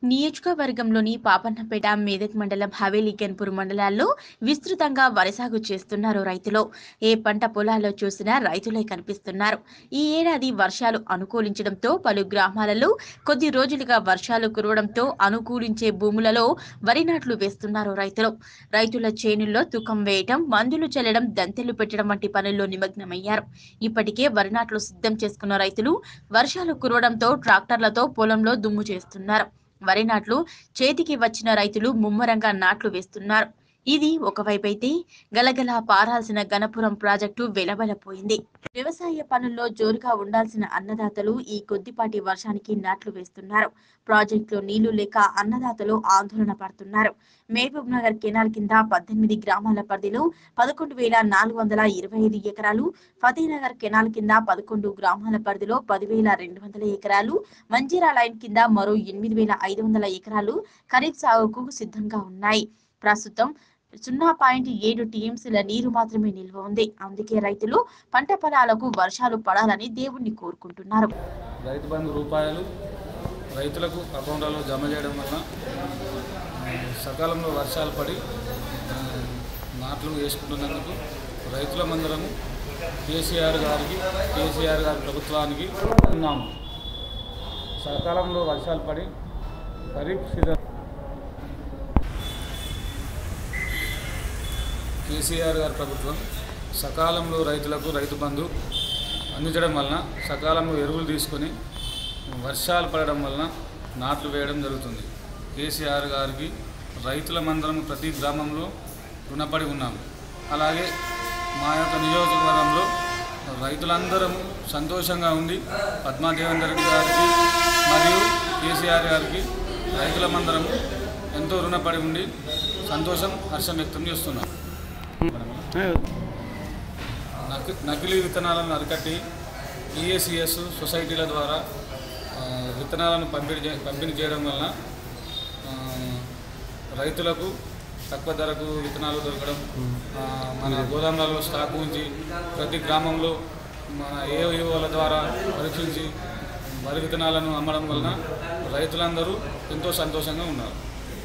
నియోజకవర్గంలోని పాపన్నపేట మేదక్ మండలం హవేలీ కెన్పూర్ మండలాల్లో విస్తృతంగా వరి సాగు చేస్తున్నారు రైతులు ఏ పంట పొలాల్లో చూసినా రైతులే కనిపిస్తున్నారు ఈ ఏడాది వర్షాలు అనుకూలించడంతో పలు గ్రామాలలో కొద్ది రోజులుగా వర్షాలు కురవడంతో అనుకూలించే భూములలో వరి నాట్లు వేస్తున్నారు రైతులు రైతుల చేనుల్లో తుకం వేయటం మందులు చల్లడం దంతెలు పెట్టడం వంటి పనుల్లో నిమగ్నమయ్యారు ఇప్పటికే వరి నాట్లు సిద్ధం చేసుకున్న రైతులు వర్షాలు కురవడంతో ట్రాక్టర్లతో పొలంలో దుమ్ము చేస్తున్నారు వరి నాట్లు చేతికి వచ్చిన రైతులు ముమ్మరంగా నాట్లు వేస్తున్నారు ఇది ఒకవైపైతే గలగల పారాల్సిన గణపురం ప్రాజెక్టు వెలవెలపోయింది వ్యవసాయ పనుల్లో జోరుగా ఉండాల్సిన అన్నదాతలు ఈ కొద్దిపాటి వర్షానికి నాట్లు వేస్తున్నారు ప్రాజెక్టులో నీళ్లు లేక అన్నదాతలు ఆందోళన పడుతున్నారు మహబూబ్ నగర్ కెనాల్ కింద పద్దెనిమిది గ్రామాల పరిధిలో పదకొండు వేల నాలుగు వందల ఇరవై ఐదు ఎకరాలు ఫతేనగర్ కెనాల్ కింద పదకొండు గ్రామాల పరిధిలో పదివేల రెండు వందల ఎకరాలు మంజీరా లైన్ కింద మరో ఎనిమిది వేల ఐదు వందల ఎకరాలు ఖరీఫ్ సాగుకు సిద్ధంగా ఉన్నాయి ప్రస్తుతం సున్నా పాయింట్ ఏడు టీఎంసీల నీరు మాత్రమే నిల్వ ఉంది అందుకే రైతులు పంట పొలాలకు వర్షాలు పడాలని దేవుణ్ణి కోరుకుంటున్నారు రైతు బంధు రూపాయలు రైతులకు అకౌంట్లలో జమ చేయడం వల్ల ఆ, సకాలంలో వర్షాలు పడి ఆ, నాట్లు వేసుకుంటున్నందుకు రైతులమందరము కేసీఆర్ గారికి కేసీఆర్ గారి ప్రభుత్వానికి ఉన్నాము సకాలంలో వర్షాలు పడి ఖరీఫ్ సీజన్ కేసీఆర్ గారి ప్రభుత్వం సకాలంలో రైతులకు రైతు బంధు అందించడం వలన సకాలంలో ఎరువులు తీసుకొని వర్షాలు పడడం వలన నాట్లు వేయడం జరుగుతుంది కేసీఆర్ గారికి రైతుల మందరం ప్రతి గ్రామంలో రుణపడి ఉన్నాము అలాగే మా యొక్క నియోజకవర్గంలో రైతులందరం సంతోషంగా ఉండి పద్మా దేవేందర్ రెడ్డి గారికి మరియు కేసీఆర్ గారికి రైతుల మందరం ఎంతో రుణపడి ఉండి సంతోషం హర్షం వ్యక్తం చేస్తున్నాం నకి నకిలీ విత్తనాలను అరికట్టి ఈఏసిఎస్ సొసైటీల ద్వారా ఆ, విత్తనాలను పంపిణీ చే పంపిణీ చేయడం వలన ఆ, రైతులకు తక్కువ ధరకు విత్తనాలు దొరకడం ఆ, మన గోదాములలో స్టాక్ ఉంచి ప్రతి గ్రామంలో మన ఏఓల ద్వారా పరీక్షించి వరి విత్తనాలను అమ్మడం వలన రైతులందరూ ఎంతో సంతోషంగా ఉన్నారు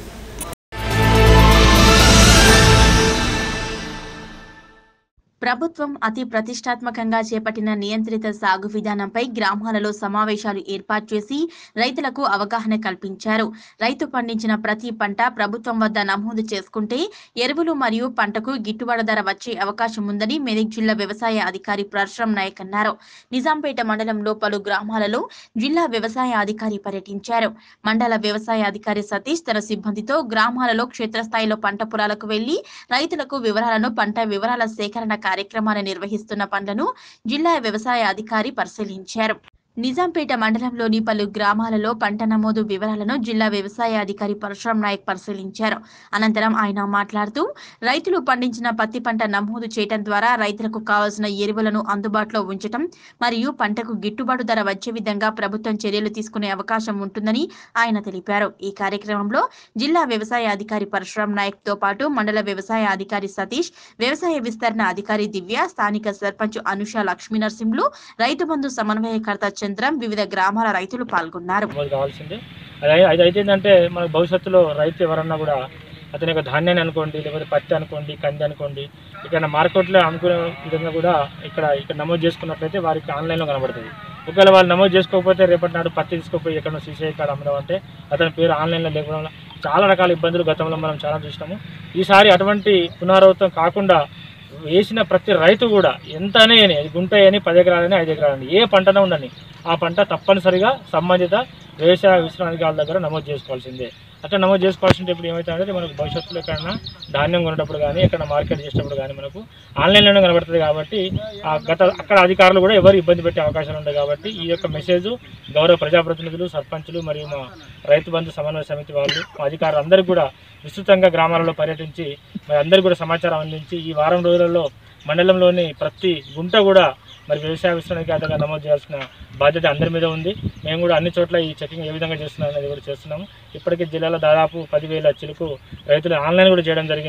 ప్రభుత్వం అతి ప్రతిష్టాత్మకంగా చేపట్టిన నియంత్రిత సాగు విధానంపై గ్రామాలలో సమావేశాలు ఏర్పాటు చేసి రైతులకు అవగాహన కల్పించారు రైతు పండించిన ప్రతి పంట ప్రభుత్వం వద్ద నమోదు చేసుకుంటే ఎరువులు మరియు పంటకు గిట్టుబాటు ధర వచ్చే అవకాశం ఉందని మెదక్ జిల్లా వ్యవసాయ అధికారి పరశురం నాయక్ అన్నారు నిజాంపేట మండలంలో పలు గ్రామాలలో జిల్లా వ్యవసాయ అధికారి పర్యటించారు మండల వ్యవసాయ అధికారి సతీష్ తన సిబ్బందితో గ్రామాలలో క్షేత్రస్థాయిలో పంట పొలాలకు వెళ్లి రైతులకు వివరాలను పంట వివరాల సేకరణ కార్యక్రమాన్ని నిర్వహిస్తున్న పనులను జిల్లా వ్యవసాయ అధికారి పరిశీలించారు నిజాంపేట మండలంలోని పలు గ్రామాలలో పంట నమోదు వివరాలను జిల్లా వ్యవసాయ అధికారి పరశురాం నాయక్ పరిశీలించారు అనంతరం ఆయన మాట్లాడుతూ రైతులు పండించిన పత్తి పంట నమోదు చేయడం ద్వారా రైతులకు కావాల్సిన ఎరువులను అందుబాటులో ఉంచడం మరియు పంటకు గిట్టుబాటు ధర వచ్చే విధంగా ప్రభుత్వం చర్యలు తీసుకునే అవకాశం ఉంటుందని ఆయన తెలిపారు ఈ కార్యక్రమంలో జిల్లా వ్యవసాయ అధికారి పరశురాం నాయక్ తో పాటు మండల వ్యవసాయ అధికారి సతీష్ వ్యవసాయ విస్తరణ అధికారి దివ్య స్థానిక సర్పంచ్ అనుష లక్ష్మీ నరసింహులు రైతు బంధు సమన్వయకర్త చంద్రం వివిధ గ్రామాల రైతులు పాల్గొన్నారు నమోదు కావాల్సిందే అది అయి- అది అయితే ఏంటంటే మనకు భవిష్యత్తులో రైతు ఎవరన్నా కూడా అతని యొక్క ధాన్యాన్ని అనుకోండి లేకపోతే పత్తి అనుకోండి కంది అనుకోండి ఇక్కడ మార్కెట్లో అమ్ముకునే విధంగా కూడా ఇక్కడ ఇక్కడ నమోదు చేసుకున్నట్లయితే వారికి ఆన్లైన్లో కనబడుతుంది ఒకవేళ వాళ్ళు నమోదు చేసుకోకపోతే రేపటి నాడు పత్తి తీసుకుపోయి ఎక్కడో సీసీఐ కార్డు అమ్మడం అంటే అతని పేరు ఆన్లైన్లో లేకపోవడం వల్ల చాలా రకాల ఇబ్బందులు గతంలో మనం చాలా చూసినాము ఈసారి అటువంటి పునరావృతం కాకుండా వేసిన ప్రతి రైతు కూడా ఎంతనే అని అది గుంట అని పది ఎకరాలని ఐదు ఎకరాలని ఏ పంటనే ఉండని ఆ పంట తప్పనిసరిగా సంబంధిత వ్యవసాయ విశ్రాంతికాల దగ్గర నమోదు చేసుకోవాల్సిందే అట్లా నమోదు చేసుకోవాల్సింటే ఇప్పుడు ఏమవుతుందంటే మనకు భవిష్యత్తులో ఎక్కడైనా ధాన్యం కొనేటప్పుడు కానీ ఎక్కడ మార్కెట్ చేసేటప్పుడు కానీ మనకు ఆన్లైన్లోనే కనబడుతుంది కాబట్టి ఆ గత అక్కడ అధికారులు కూడా ఎవరు ఇబ్బంది పెట్టే అవకాశాలు ఉంటాయి కాబట్టి ఈ యొక్క మెసేజ్ గౌరవ ప్రజాప్రతినిధులు సర్పంచులు మరియు మా రైతు బంధు సమన్వయ సమితి వాళ్ళు మా అధికారులు అందరికీ కూడా విస్తృతంగా గ్రామాలలో పర్యటించి మరి అందరికీ కూడా సమాచారం అందించి ఈ వారం రోజులలో మండలంలోని ప్రతి గుంట కూడా మరి వ్యవసాయ విశ్వవిద్యాలయంగా నమోదు చేయాల్సిన బాధ్యత అందరి మీద ఉంది మేము కూడా అన్ని చోట్ల ఈ చెకింగ్ ఏ విధంగా చేస్తున్నాం అనేది కూడా చేస్తున్నాము ఇప్పటికే జిల్లాలో దాదాపు పదివేల చిలుకు రైతులు ఆన్లైన్ కూడా చేయడం జరిగింది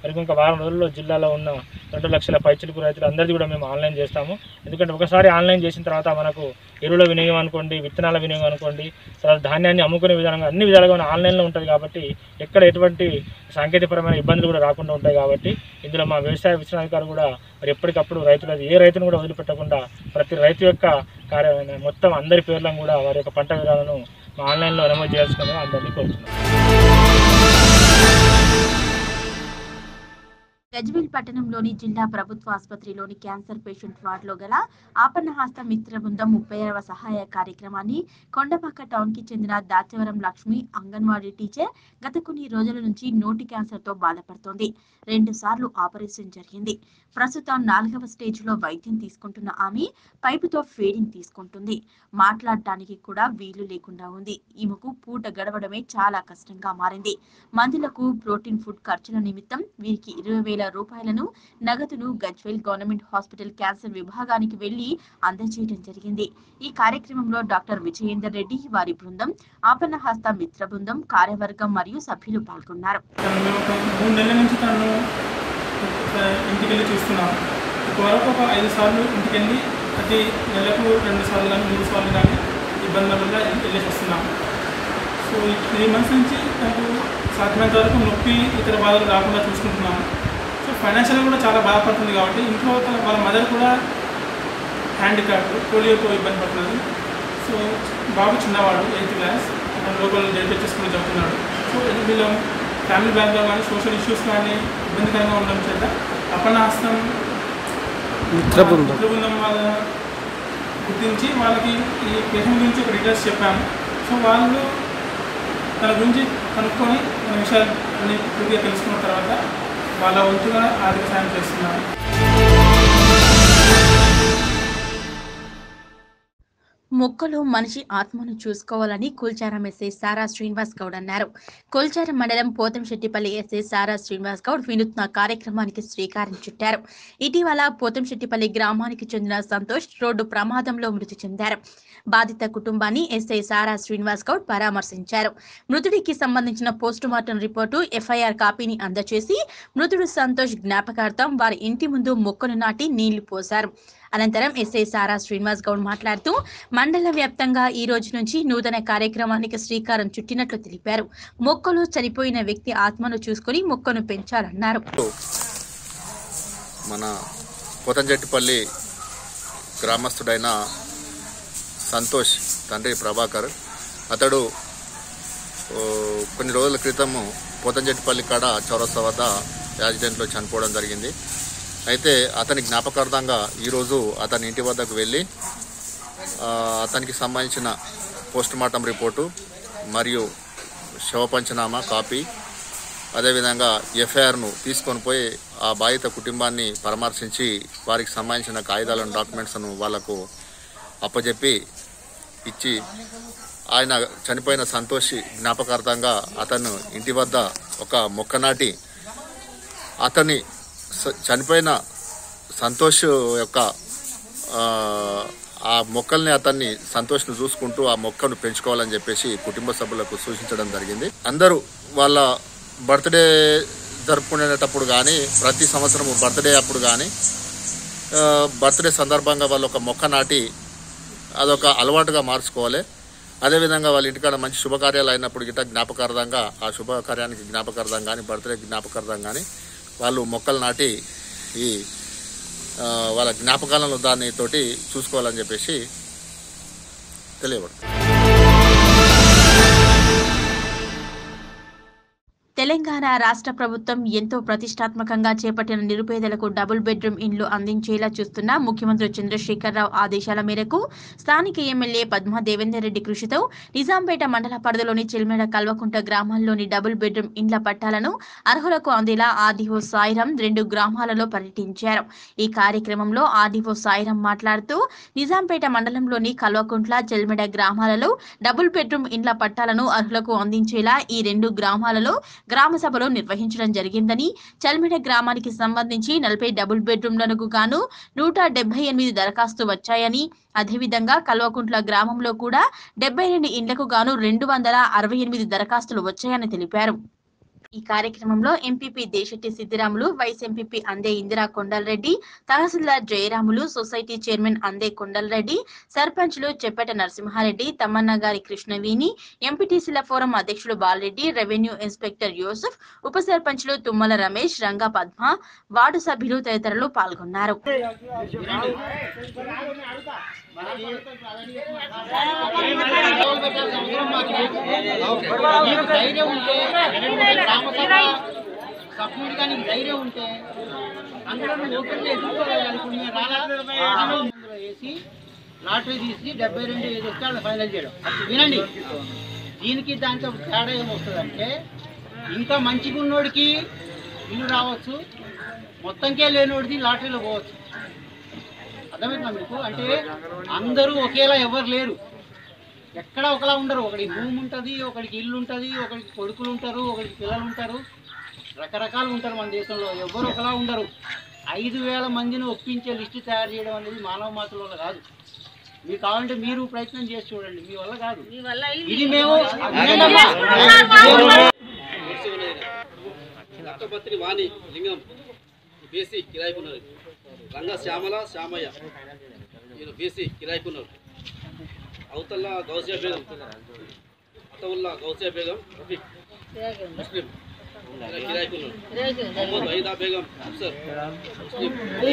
మరి ఇంకొక వారం రోజుల్లో జిల్లాలో ఉన్న రెండు లక్షల పైచిలుకు రైతులు అందరిది కూడా మేము ఆన్లైన్ చేస్తాము ఎందుకంటే ఒకసారి ఆన్లైన్ చేసిన తర్వాత మనకు ఎరువుల వినియోగం అనుకోండి విత్తనాల వినియోగం అనుకోండి తర్వాత ధాన్యాన్ని అమ్ముకునే విధానంగా అన్ని విధాలుగా మన ఆన్లైన్లో ఉంటుంది కాబట్టి ఎక్కడ ఎటువంటి సాంకేతికపరమైన ఇబ్బందులు కూడా రాకుండా ఉంటాయి కాబట్టి ఇందులో మా వ్యవసాయ విశ్రాధికారులు కూడా మరి ఎప్పటికప్పుడు రైతులు ఏ రైతును కూడా వదిలిపెట్టకుండా ప్రతి రైతు యొక్క కార్య మొత్తం అందరి పేర్లను కూడా వారి యొక్క పంట విధాలను మా ఆన్లైన్లో నమోదు చేయాల్సిందిగా అందరినీ కోరుతున్నాం గజ్వేల్ పట్టణంలోని జిల్లా ప్రభుత్వ ఆసుపత్రిలోని క్యాన్సర్ పేషెంట్ వార్డులో గల ఆపన్నహస్త మిత్ర బృందం ముప్పైవ సహాయ కార్యక్రమాన్ని కొండపాక టౌన్ కి చెందిన దాచవరం లక్ష్మి అంగన్వాడీ టీచర్ గత కొన్ని రోజుల నుంచి నోటి క్యాన్సర్ తో బాధపడుతోంది రెండు సార్లు ఆపరేషన్ జరిగింది ప్రస్తుతం నాలుగవ స్టేజ్ లో వైద్యం తీసుకుంటున్న ఆమె పైపుతో ఫీడింగ్ తీసుకుంటుంది మాట్లాడటానికి కూడా వీలు లేకుండా ఉంది ఈమెకు పూట గడవడమే చాలా కష్టంగా మారింది మందులకు ప్రోటీన్ ఫుడ్ ఖర్చుల నిమిత్తం వీరికి ఇరవై వేల రూపాయలను నగదును గజ్వేల్ గవర్నమెంట్ హాస్పిటల్ క్యాన్సర్ విభాగానికి వెళ్లి అందజేయడం జరిగింది ఈ కార్యక్రమంలో డాక్టర్ విజయేందర్ రెడ్డి వారి బృందం ఆపన్నహస్త మిత్ర బృందం కార్యవర్గం మరియు సభ్యులు పాల్గొన్నారు తను మేము ఒక మూడు నెలల నుంచి తను ఇంటికి వెళ్ళి చూస్తున్నాం ఇప్పటివరకు ఒక ఐదు సార్లు ఇంటికి వెళ్ళి ప్రతి నెలకు రెండు సార్లు కానీ మూడు సార్లు కానీ ఇబ్బందుల వల్ల వెళ్ళేసి వస్తున్నాం సో ఈ త్రీ మంత్స్ నుంచి తనకు సాధ్యమైనంత వరకు నొప్పి ఇతర బాధలు రాకుండా చూసుకుంటున్నాం సో ఫైనాన్షియల్గా కూడా చాలా బాధపడుతుంది కాబట్టి ఇంట్లో తన- వాళ్ళ మదర్ కూడా హ్యాండిక్యాప్ పోలియోతో ఇబ్బంది పడుతున్నది సో బాబు చిన్నవాడు eighth class local ZP school చదువుతున్నాడు సో వీళ్ళ ఫ్యామిలీ బ్యాక్గ్రౌండ్ కానీ సోషల్ ఇష్యూస్ కానీ ఇబ్బందికరంగా ఉండడం చేత అపనాస్తం మిత్ర బృందం మిత్ర బృందం వాళ్ళ గుర్తించి వాళ్ళకి ఈ పేషెంట్ గురించి ఒక డీటెయిల్స్ చెప్పాము సో వాళ్ళు తన గురించి కనుక్కొని మన విషయాలు అన్ని పూర్తిగా తెలుసుకున్న తర్వాత వాళ్ళ వంతుగా ఆర్థిక సాయం చేస్తున్నారు మొక్కలు మనిషి ఆత్మను చూసుకోవాలని కుల్చారం ఎస్ఐ సారా శ్రీనివాస్ గౌడ్ అన్నారు కుల్చారం మండలం పోతంశెట్టిపల్లి ఎస్ఐ సారా శ్రీనివాస్ గౌడ్ వినూత్న కార్యక్రమానికి శ్రీకారం చుట్టారు ఇటీవల పోతంశెట్టిపల్లి గ్రామానికి చెందిన సంతోష్ రోడ్డు ప్రమాదంలో మృతి చెందారు బాధిత కుటుంబాన్ని ఎస్ఐ సారా శ్రీనివాస్ గౌడ్ పరామర్శించారు మృతుడికి సంబంధించిన పోస్టుమార్టం రిపోర్టు ఎఫ్ఐఆర్ కాపీని అందజేసి మృతుడు సంతోష్ జ్ఞాపకార్థం వారి ఇంటి ముందు మొక్కను నాటి నీళ్లు పోశారు అనంతరం ఎస్ఐ సారా శ్రీనివాస్ గౌడ్ మాట్లాడుతూ మండల వ్యాప్తంగా ఈ రోజు నుంచి నూతన కార్యక్రమానికి శ్రీకారం చుట్టినట్లు తెలిపారు మొక్కలు చనిపోయిన వ్యక్తి ఆత్మను చూసుకుని మొక్కను పెంచాలన్నారు మన పోతంజెట్టిపల్లి గ్రామస్తుడైన సంతోష్ తండ్రి ప్రభాకర్ అతడు ఓ, కొన్ని రోజుల క్రితము పోతంజెట్టిపల్లి కాడ చౌరస్తా వద్ద యాక్సిడెంట్లో చనిపోవడం జరిగింది అయితే అతని జ్ఞాపకార్థంగా ఈరోజు అతని ఇంటి వద్దకు వెళ్ళి ఆ, అతనికి సంబంధించిన పోస్ట్ మార్టం రిపోర్టు మరియు శవ పంచనామా కాపీ అదేవిధంగా ఎఫ్ఐఆర్ను తీసుకొని పోయి ఆ బాధిత కుటుంబాన్ని పరామర్శించి వారికి సంబంధించిన కాగితాలను డాక్యుమెంట్స్ను వాళ్లకు అప్పజెప్పి ఇచ్చి ఆయన చనిపోయిన సంతోషి జ్ఞాపకార్థంగా అతను ఇంటి వద్ద ఒక మొక్క నాటి అతని స- చనిపోయిన సంతోష్ యొక్క ఆ, ఆ మొక్కల్ని అతన్ని సంతోష్ను చూసుకుంటూ ఆ మొక్కను పెంచుకోవాలని చెప్పేసి కుటుంబ సభ్యులకు సూచించడం జరిగింది అందరూ వాళ్ళ బర్త్డే జరుపుకునేటప్పుడు కానీ ప్రతి సంవత్సరం బర్త్డే అప్పుడు కానీ బర్త్డే సందర్భంగా వాళ్ళు ఒక మొక్క నాటి అదొక అలవాటుగా మార్చుకోవాలి అదేవిధంగా వాళ్ళ ఇంటికాడ మంచి శుభకార్యాలు అయినప్పుడు గిట్ట జ్ఞాపకార్థంగా ఆ శుభకార్యానికి జ్ఞాపకార్థం కానీ బర్త్డే జ్ఞాపకార్థం కానీ వాళ్ళు మొక్కలు నాటి ఈ ఆ, వాళ్ళ జ్ఞాపకాలను దాన్ని తోటి చూసుకోవాలని చెప్పేసి తెలియబడుతుంది తెలంగాణ రాష్ట్ర ప్రభుత్వం ఎంతో ప్రతిష్టాత్మకంగా చేపట్టిన నిరుపేదలకు డబుల్ బెడ్రూమ్ ఇండ్లు అందించేలా చూస్తున్న ముఖ్యమంత్రి చంద్రశేఖరరావు ఆదేశాల మేరకు స్థానిక ఎమ్మెల్యే పద్మా దేవేందర్ రెడ్డి కృషితో నిజాంపేట మండల పరిధిలోని చిల్మేడ కల్వకుంట గ్రామాల్లోని డబుల్ బెడ్రూమ్ ఇండ్ల పట్టాలను అర్హులకు అందేలా ఆర్డీఓ సాయిరం రెండు గ్రామాలలో పర్యటించారు ఈ కార్యక్రమంలో ఆర్డీఓ సాయిరం మాట్లాడుతూ నిజాంపేట మండలంలోని కల్వకుంట్ల చెల్మెడ గ్రామాలలో డబుల్ బెడ్రూమ్ ఇండ్ల పట్టాలను అర్హులకు అందించేలా ఈ రెండు గ్రామాలలో గ్రామ సభలో నిర్వహించడం జరిగిందని చల్మిడ గ్రామానికి సంబంధించి నలభై డబుల్ బెడ్రూమ్లకు గాను నూట డెబ్బై ఎనిమిది దరఖాస్తు వచ్చాయని అదేవిధంగా కల్వకుంట్ల గ్రామంలో కూడా డెబ్బై రెండు ఇండ్లకు గాను రెండు వందల అరవై ఎనిమిది దరఖాస్తులు వచ్చాయని తెలిపారు ఈ కార్యక్రమంలో MPP Desetti Siddiramulu vice MPP Ande Indira Kondalreddy tahsildar Jayaramulu society chairman Ande Kondalreddy సర్పంచ్లు చెప్పేట నరసింహారెడ్డి తమ్మన్న గారి కృష్ణవేణి ఎంపీటీసీల ఫోరం అధ్యక్షులు బాలరెడ్డి రెవెన్యూ ఇన్స్పెక్టర్ యూసుఫ్ ఉప సర్పంచ్లు తుమ్మల రమేష్ రంగా పద్మ వార్డు సభ్యులు తదితరులు పాల్గొన్నారు ధైర్యం ఉంటే గ్రామ సభ సభ్యుడిగా నీకు ధైర్యం ఉంటే అందులో నువ్వు ఓపెన్ చేసి అనుకుని అందులో వేసి లాటరీ తీసి డెబ్బై రెండు ఐదు వస్తే వాళ్ళు ఫైనల్ చేయడం అప్పుడు వినండి దీనికి దాంతో తేడా ఏమొస్తుందంటే ఇంకా మంచిగా ఉన్నోడికి ఇల్లు రావచ్చు మొత్తంకే లేనోడిది లాటరీలో పోవచ్చు అర్థమవుతుందా మీకు అంటే అందరూ ఒకేలా ఎవరు లేరు ఎక్కడ ఒకలా ఉండరు ఒకడికి భూమి ఉంటుంది ఒకడికి ఇల్లు ఉంటుంది ఒకడికి కొడుకులు ఉంటారు ఒకడికి పిల్లలు ఉంటారు రకరకాలు ఉంటారు మన దేశంలో ఎవరు ఒకలా ఉండరు ఐదు వేల మందిని ఒప్పించే లిస్టు తయారు చేయడం అనేది మానవ మాతల వల్ల కాదు మీకు కావాలంటే మీరు ప్రయత్నం చేసి చూడండి మీ వల్ల కాదు ఇది మేము వినండమ్మా. రక్తపత్రి వాణి లింగం బీసీ కిరాయికున్నారు రంగ శ్యామల శ్యామయ్య ఈయన బీసీ కిరాయికున్నారు అవతల గౌసియా బేగం అతవుల్లా గౌసియా బేగం రఫీక్ ముస్లిం ఈయన కిరాయికున్నారు మొహమ్మద్ ఐదా బేగం అఫ్సర్ ముస్లిం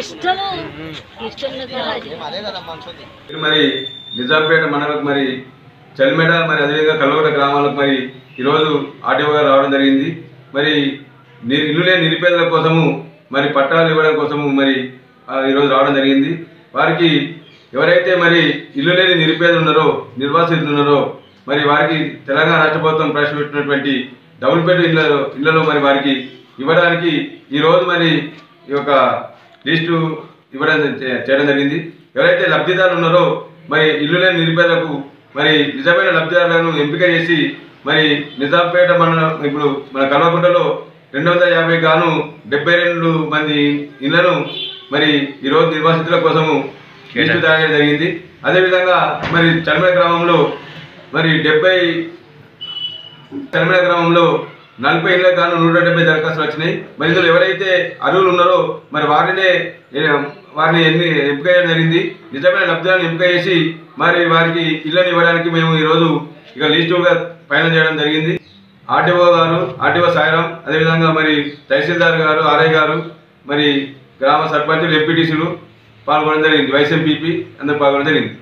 ఇది మరి నిజాంపేట మండలకు మరి చలిమెడ మరి అదేవిధంగా కల్వగట గ్రామాలకు మరి ఈరోజు ఆర్టీఓ గారు రావడం జరిగింది మరి ని- ఇల్లు లేని నిరుపేదల కోసము మరి పట్టాలు ఇవ్వడం కోసము మరి ఆ, ఈరోజు రావడం జరిగింది వారికి ఎవరైతే మరి ఇల్లు లేని నిరుపేదలు ఉన్నారో నిర్వాసితులు ఉన్నారో మరి వారికి తెలంగాణ రాష్ట్ర ప్రభుత్వం ప్రవేశపెట్టినటువంటి డబుల్ బెడ్ ఇళ్ళ ఇళ్లలో మరి వారికి ఇవ్వడానికి ఈరోజు మరి ఈ యొక్క లిస్టు ఇవ్వడం చే- చేయడం జరిగింది ఎవరైతే లబ్ధిదారులు ఉన్నారో మరి ఇల్లు లేని నిరుపేదలకు మరి నిజమైన లబ్ధిదారులను ఎంపిక చేసి మరి నిజాంపేట మండలం ఇప్పుడు మన కల్వకుంటలో రెండు వందల యాభై గాను డెబ్బై రెండు మంది ఇళ్లను మరి ఈరోజు నిర్వాసితుల కోసము లిస్టు తయారు చేయడం జరిగింది అదేవిధంగా మరి చర్మల గ్రామంలో మరి డెబ్బై తెలంగాణ గ్రామంలో నలభై ఇళ్ళకు గాను నూట డెబ్బై దరఖాస్తులు వచ్చినాయి మరి ఇందులో ఎవరైతే అర్హులు ఉన్నారో మరి వారినే ఏ, వారిని ఎన్ని ఎంపిక చేయడం జరిగింది నిజమైన లబ్ధాలను ఎంపిక చేసి మరి వారికి ఇళ్ళని ఇవ్వడానికి మేము ఈరోజు ఇక లిస్టుగా ఫైనల్ చేయడం జరిగింది ఆర్టీఓ గారు ఆర్టీఓ సాయిరాం అదేవిధంగా మరి తహసీల్దార్ గారు ఆర్ఐ గారు మరి గ్రామ సర్పంచులు ఎంపీటీసీలు పాల్గొనడం జరిగింది వైస్ ఎంపీపీ అందరూ పాల్గొనడం జరిగింది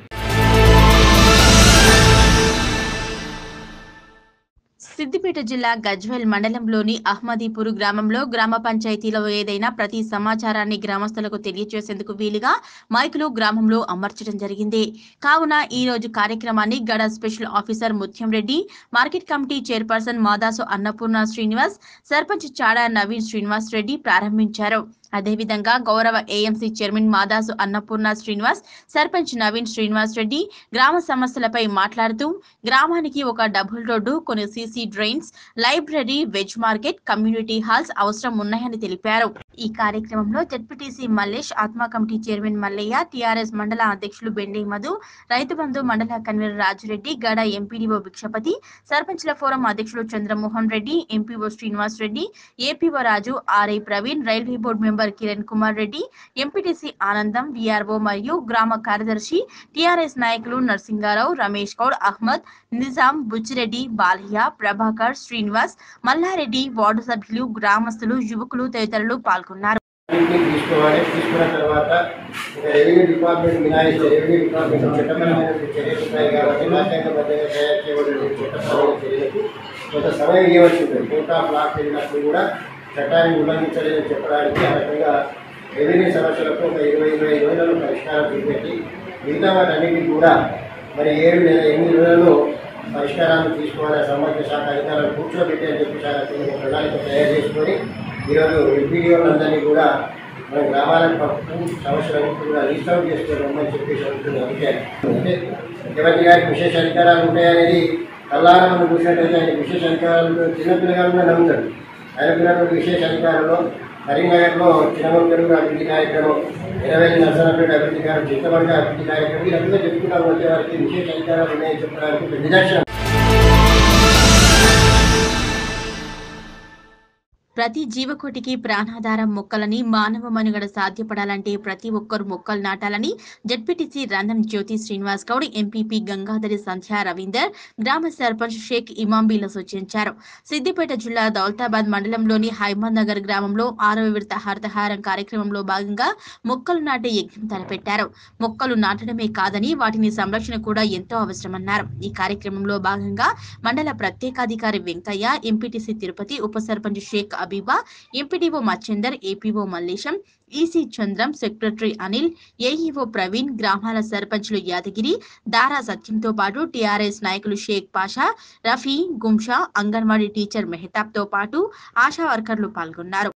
సిద్దిపేట జిల్లా గజ్వెల్ మండలంలోని అహ్మదీపూర్ గ్రామంలో గ్రామ పంచాయతీలో ఏదైనా ప్రతి సమాచారాన్ని గ్రామస్తులకు తెలియజేసేందుకు వీలుగా మైకులు గ్రామంలో అమర్చడం జరిగింది కావున ఈ రోజు కార్యక్రమాన్ని గడ special officer Mutyam Reddy market committee chairperson Madasu Annapurna Srinivas sarpanch Chada Naveen Srinivas Reddy ప్రారంభించారు అదేవిధంగా గౌరవ ఏఎంసీ చైర్మన్ మాదాసు అన్నపూర్ణ శ్రీనివాస్ సర్పంచ్ నవీన్ శ్రీనివాస్ రెడ్డి గ్రామ సమస్యలపై మాట్లాడుతూ గ్రామానికి ఒక డబుల్ రోడ్డు కొన్ని CC drains library veg market community halls అవసరం ఉన్నాయని తెలిపారు ఈ కార్యక్రమంలో జడ్పీటీసీ మల్లేష్ ఆత్మ కమిటీ చైర్మన్ మల్లయ్య టీఆర్ఎస్ మండల అధ్యక్షులు బెండి మధు రైతు బంధు మండల కన్వీనర్ రాజురెడ్డి గడ ఎంపీడీఓ భిక్షపతి సర్పంచ్ల ఫోరం అధ్యక్షులు Chandramohan Reddy MPO Srinivas Reddy APO Raju RI Praveen railway board member Kiran Kumar Reddy MPTC Anandam VRO మరియు గ్రామ కార్యదర్శి టీఆర్ఎస్ నాయకులు నరసింగారావు రమేష్ గౌడ్ అహ్మద్ నిజాం బుచ్చిరెడ్డి బాలయ్య ప్రభాకర్ శ్రీనివాస్ మల్లారెడ్డి వార్డు సభ్యులు గ్రామస్తులు యువకులు తదితరులు పాల్గొన్నారు అన్నింటినీ తీసుకోవాలి తీసుకున్న తర్వాత ఒక రెవెన్యూ డిపార్ట్మెంట్ మినాయిస్తే రెవెన్యూ డిపార్ట్మెంట్ చట్టపరమైన చర్యలు ఉంటాయి కాబట్టి రాజ్యాంగబద్ధంగా తయారు చేయబడిన చట్టపరమైన చర్యలకు కొంత సమయం ఇవ్వచ్చు ఉంటుంది కోర్ట్ ఆఫ్ లాక్ వెళ్ళినప్పుడు కూడా చట్టాన్ని ఉల్లంఘించలేదని చెప్పడానికి ఆ రకంగా రెవెన్యూ సమస్యలకు ఒక ఇరవై ఇరవై ఐదు రోజులలో పరిష్కారం చూపెట్టి మిగతా వాటన్నిటికీ కూడా మరి ఏడు నెల ఎనిమిది రోజుల్లో పరిష్కారాన్ని తీసుకోవాలని సంబంధిత శాఖ అధికారులను కూర్చోబెట్టి అని చెప్పి చాలా ఒక ప్రణాళిక తయారు చేసుకొని ఈరోజు ఎంపీడీఓలందరినీ కూడా మన గ్రామాలకు పంపుతూ సమస్యలన్నింటినీ కూడా లిస్ట్ అవుట్ చేసుకొని రమ్మని చెప్పేసి అనుకుంటున్న అధికారి అంటే ముఖ్యమంత్రి గారికి విశేష అధికారాలు ఉంటాయనేది కల్లారా మనం చూసినట్టయితే ఆయన విశేష అధికారాలు చిన్నపిల్లగాలు కూడా నమ్ముతాడు ఆయనకున్నటువంటి విశేష అధికారంలో కరీంనగర్లో చిన్నమంగళూరు అభివృద్ధి కార్యక్రమం ఇరవై నర్సనపేట అభివృద్ధి కార్యక్రమం చిత్తమండ అభివృద్ధి కార్యక్రమం ఈ రకంగా చెప్పుకుంటా వచ్చే వారికి విశేష అధికారాలు ఉన్నాయని చెప్పడానికి ఒక నిదర్శనం ప్రతి జీవకోటికి ప్రాణాధారం మొక్కలని మానవ మనుగడ సాధ్యపడాలంటే ప్రతి ఒక్కరు మొక్కలు నాటాలని జడ్పీటీసీ రంధన్ జ్యోతి శ్రీనివాస్ గౌడ్ ఎంపీపీ గంగాధరి సంధ్యా రవీందర్ గ్రామ సర్పంచ్ షేక్ ఇమాంబీల సూచించారు సిద్దిపేట జిల్లా దౌలతాబాద్ మండలంలోని హైమద్ నగర్ గ్రామంలో ఆరవ విడత హరితహారం కార్యక్రమంలో భాగంగా మొక్కలు నాటే యజ్ఞం తలపెట్టారు మొక్కలు నాటడమే కాదని వాటిని సంరక్షణ కూడా ఎంతో అవసరమన్నారు ఈ కార్యక్రమంలో భాగంగా మండల ప్రత్యేకాధికారి వెంకయ్య ఎంపీటీసీ తిరుపతి ఉప sarpanch Sheikh Abeeba MPDO Macchender APO Mallesham EC Chandram secretary Anil AEO Praveen గ్రామాల సర్పంచ్లు యాదగిరి దారా సత్యంతో పాటు టీఆర్ఎస్ నాయకులు షేక్ పాషా రఫీ గుంషా అంగన్వాడీ టీచర్ మెహతాబ్తో పాటు ఆశా వర్కర్లు పాల్గొన్నారు